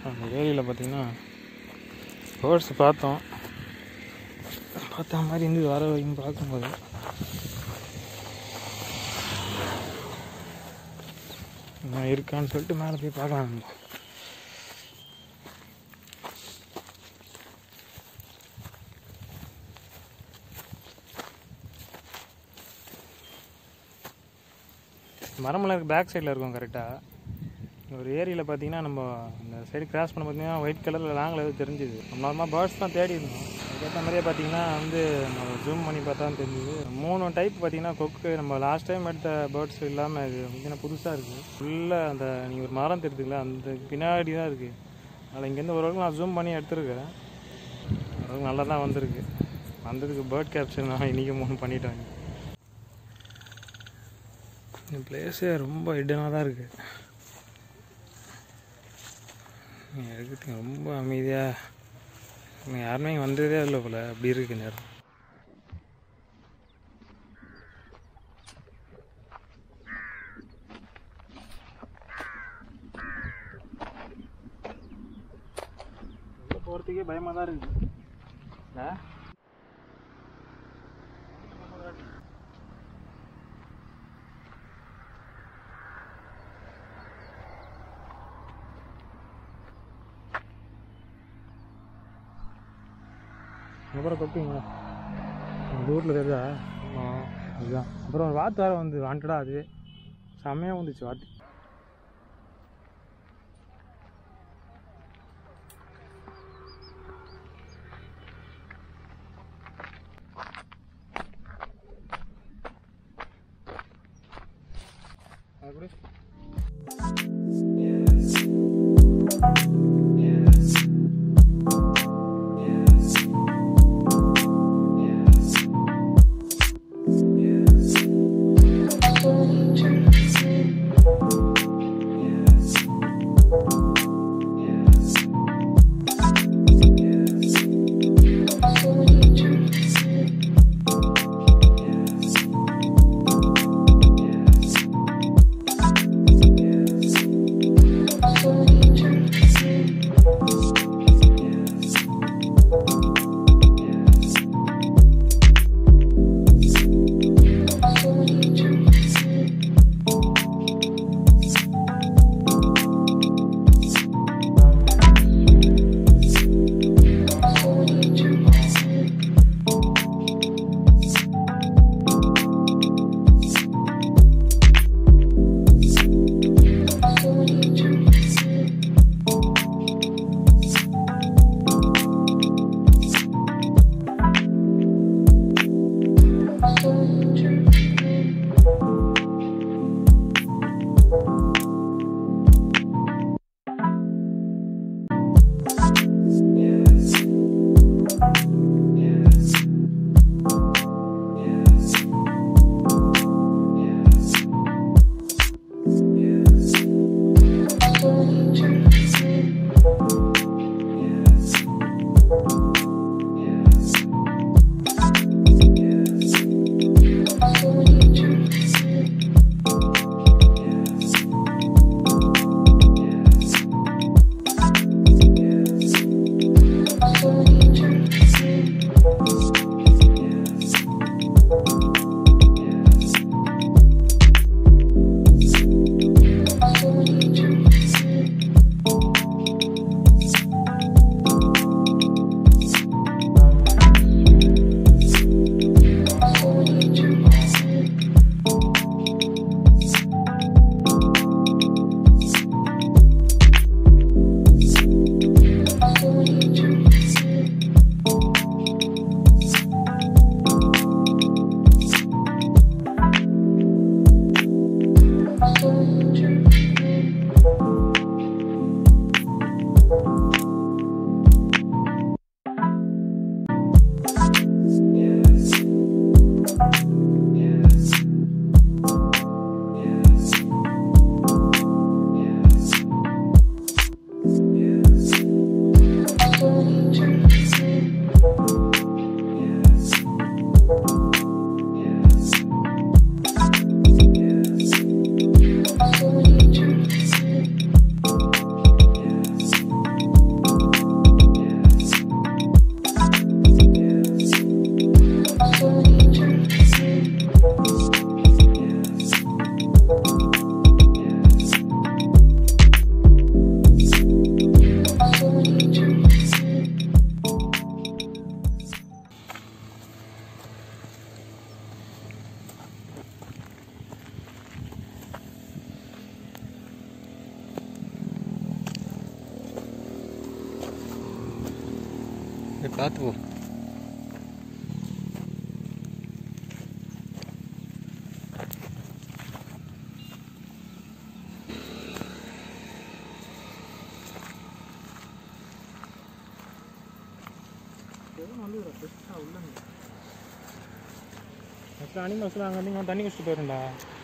அந்த ஏரியில் பார்த்தீங்கன்னா பேர்ட்ஸ் பார்த்தோம் பார்த்த மாதிரி இருந்து வர வரைக்கும் பார்க்கும்போது நான் இருக்கான்னு சொல்லிட்டு மேலே போய் பார்க்கலாம் நம்ம மரமெல்லாம் பேக் சைடில் இருக்கும் கரெக்டாக ஒரு ஏரியில் பார்த்தீங்கன்னா நம்ம இந்த சைடு கிராஸ் பண்ண பார்த்தீங்கன்னா ஒயிட் கலரில் லாங்கில் எதுவும் தெரிஞ்சுது நம்ம நார்மலாக பேர்ட்ஸ் தான் தேடி இருந்தோம் அதுக்கேற்ற மாதிரியே பார்த்தீங்கன்னா வந்து நம்ம ஜூம் பண்ணி பார்த்தா தான் தெரிஞ்சுது மூணு டைப் பார்த்தீங்கன்னா கொக்கு நம்ம லாஸ்ட் டைம் எடுத்த பேர்ட்ஸ் இல்லாமல் இது பார்த்தீங்கன்னா புதுசாக இருக்குது ஃபுல்லாக அந்த நீங்கள் ஒரு மரம் தெரியுதுங்களா அந்த பின்னாடி தான் இருக்குது அதில் இங்கேருந்து ஓரளவுக்கு நான் ஜூம் பண்ணி எடுத்துருக்கேன் ஓரளவுக்கு நல்லா தான் வந்திருக்கு வந்ததுக்கு பேர்ட் கேப்சர் நான் இன்றைக்கி மூணு பண்ணிட்டேன் இந்த பிளேஸே ரொம்ப ஹிடனாக தான் இருக்குது இருக்குது ரொம்ப அமைதியாக யாருமே இங்கே வந்ததே இல்லை போல் அப்படி இருக்கு நேரம் உள்ள போகிறதுக்கே பயமாக தான் இருக்குது இல்லை அப்புறம் கொக்குங்க இந்த ஊரில் தெரியுதா ஆமாம் அதுதான் அப்புறம் ஒரு வாத்து வேறு வந்து வாண்டடா அதுவே செம்மையாக வந்துச்சு வாத்து அது கூட பார்த்து போ எதுவும் வந்து பெருசாக உள்ள ஆக்சுவலாக அனிமல்ஸ்லாம் அங்கே வந்து தண்ணி குடிச்சிட்டு போயிருண்டா